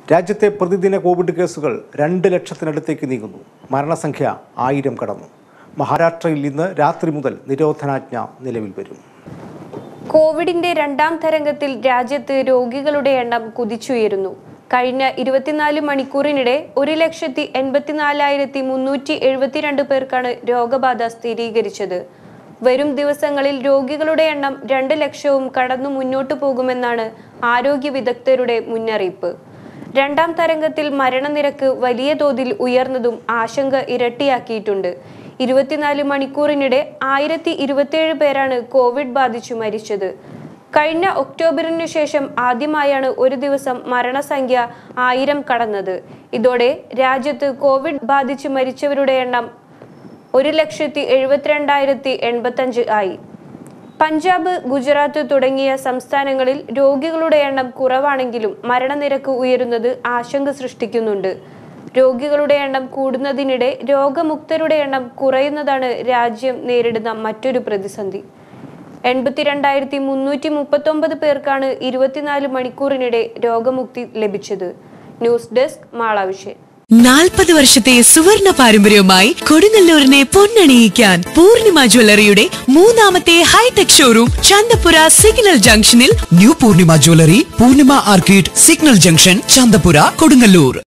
രാജ്യത്തെ പ്രതിദിന കോവിഡ് കേസുകൾ രണ്ട് ലക്ഷത്തിനടുത്തേക്ക് നീങ്ങുന്നു മരണസംഖ്യ ആയിരം കടന്നു മഹാരാഷ്ട്രയിൽ ഇന്ന് രാത്രി മുതൽ നിരോധനാജ്ഞ നിലവിൽ വരും കോവിഡിന്റെ രണ്ടാം തരംഗത്തിൽ രാജ്യത്ത് രോഗികളുടെ എണ്ണം കുതിച്ചുയരുന്നു കഴിഞ്ഞ ഇരുപത്തിനാല് മണിക്കൂറിനിടെ ഒരു ലക്ഷത്തി എൺപത്തിനാലായിരത്തി മുന്നൂറ്റി എഴുപത്തിരണ്ട് പേർക്കാണ് രോഗബാധ സ്ഥിരീകരിച്ചത് വരും ദിവസങ്ങളിൽ രോഗികളുടെ എണ്ണം രണ്ട് ലക്ഷവും കടന്നു മുന്നോട്ടു പോകുമെന്നാണ് ആരോഗ്യ വിദഗ്ധരുടെ മുന്നറിയിപ്പ് രണ്ടാം തരംഗത്തിൽ മരണനിരക്ക് വലിയ തോതിൽ ഉയർന്നതും ആശങ്ക ഇരട്ടിയാക്കിയിട്ടുണ്ട് ഇരുപത്തിനാല് മണിക്കൂറിനിടെ ആയിരത്തി ഇരുപത്തിയേഴ് പേരാണ് കോവിഡ് ബാധിച്ചു മരിച്ചത് കഴിഞ്ഞ ഒക്ടോബറിനു ശേഷം ആദ്യമായാണ് ഒരു ദിവസം മരണസംഖ്യ ആയിരം കടന്നത് ഇതോടെ രാജ്യത്ത് കോവിഡ് ബാധിച്ച് മരിച്ചവരുടെ എണ്ണം ഒരു ലക്ഷത്തി എഴുപത്തിരണ്ടായിരത്തി എൺപത്തഞ്ച് ആയി പഞ്ചാബ് ഗുജറാത്ത് തുടങ്ങിയ സംസ്ഥാനങ്ങളിൽ രോഗികളുടെ എണ്ണം കുറവാണെങ്കിലും മരണനിരക്ക് ഉയരുന്നത് ആശങ്ക സൃഷ്ടിക്കുന്നുണ്ട് രോഗികളുടെ എണ്ണം കൂടുന്നതിനിടെ രോഗമുക്തരുടെ എണ്ണം കുറയുന്നതാണ് രാജ്യം നേരിടുന്ന മറ്റൊരു പ്രതിസന്ധി എൺപത്തിരണ്ടായിരത്തി മുന്നൂറ്റി മുപ്പത്തൊമ്പത് പേർക്കാണ് ഇരുപത്തിനാല് മണിക്കൂറിനിടെ രോഗമുക്തി ലഭിച്ചത് ന്യൂസ് ഡെസ്ക് മാളാവിഷൻ നാൽപ്പത് വർഷത്തെ സുവർണ പാരമ്പര്യവുമായി കൊടുങ്ങല്ലൂരിനെ പൊന്നണിയിക്കാൻ പൂർണിമ ജ്വല്ലറിയുടെ മൂന്നാമത്തെ ഹൈടെക് ഷോറൂം ചന്തപുര സിഗ്നൽ ജംഗ്ഷനിൽ new Purnima jewellery Purnima arcade signal junction Chanthapura Kodungallur